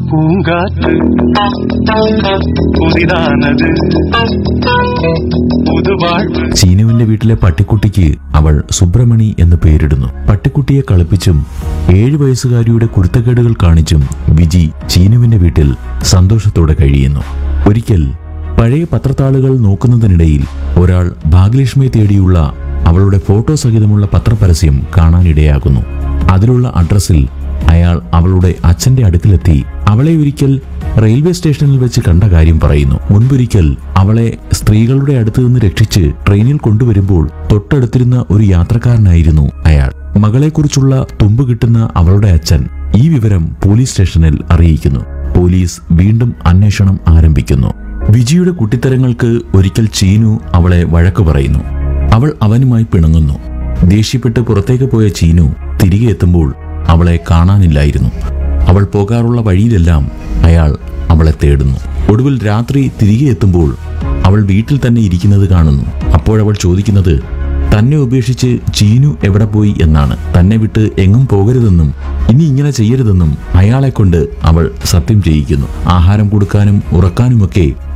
பூங்காற்று புதிதானது புது வாழ்வு ചീനുവിന്റെ വീട്ടിലെ പട്ടിക്കുട്ടിക്ക് അവൾ സുബ്രമണി എന്ന് പേരിടുന്നു പട്ടിക്കുട്ടിയെ കളിപ്പിച്ചും ഏഴു വയസ്സുകാരിയുടെ കുരുത്തക്കേടുകൾ കാണിച്ചും വിജി ചീനുവിന്റെ വീട്ടിൽ സന്തോഷത്തോടെ കഴിയുന്നു ഒരിക്കൽ പഴയ പത്രത്താളുകൾ നോക്കുന്നതിനിടയിൽ ഒരാൾ ഭാഗ്യലക്ഷ്മിയെ തേടിയുള്ള അവളുടെ ഫോട്ടോ സഹിതമുള്ള പത്രപരസ്യം കാണാനിടയാകുന്നു അതിലുള്ള അഡ്രസ്സിൽ അയാൾ അവളുടെ അച്ഛന്റെ അടുക്കിലെത്തി അവളെ ഒരിക്കൽ റെയിൽവേ സ്റ്റേഷനിൽ വെച്ച് കണ്ട കാര്യം പറയുന്നു മുൻപൊരിക്കൽ അവളെ സ്ത്രീകളുടെ അടുത്ത് നിന്ന് രക്ഷിച്ച് ട്രെയിനിൽ കൊണ്ടുവരുമ്പോൾ തൊട്ടടുത്തിരുന്ന ഒരു യാത്രക്കാരനായിരുന്നു അയാൾ മകളെക്കുറിച്ചുള്ള തുമ്പ് കിട്ടുന്ന അവളുടെ അച്ഛൻ ഈ വിവരം പോലീസ് സ്റ്റേഷനിൽ അറിയിക്കുന്നു പോലീസ് വീണ്ടും അന്വേഷണം ആരംഭിക്കുന്നു വിജിയുടെ കുട്ടിത്തരങ്ങൾക്ക് ഒരിക്കൽ ചീനു അവളെ വഴക്കു പറയുന്നു അവൾ അവനുമായി പിണങ്ങുന്നു ദേഷ്യപ്പെട്ട് പുറത്തേക്ക് പോയ ചീനു തിരികെ എത്തുമ്പോൾ അവളെ കാണാനില്ലായിരുന്നു അവൾ പോകാറുള്ള വഴിയിലെല്ലാം അയാൾ അവളെ തേടുന്നു ഒടുവിൽ രാത്രി തിരികെ എത്തുമ്പോൾ അവൾ വീട്ടിൽ തന്നെ ഇരിക്കുന്നത് കാണുന്നു അപ്പോഴവൾ ചോദിക്കുന്നത് തന്നെ ഉപേക്ഷിച്ച് ചീനു എവിടെ പോയി എന്നാണ് തന്നെ വിട്ട് എങ്ങും പോകരുതെന്നും ഇനി ഇങ്ങനെ ചെയ്യരുതെന്നും അയാളെ കൊണ്ട് അവൾ സത്യം ചെയ്യിക്കുന്നു ആഹാരം കൊടുക്കാനും ഉറക്കാനുമൊക്കെ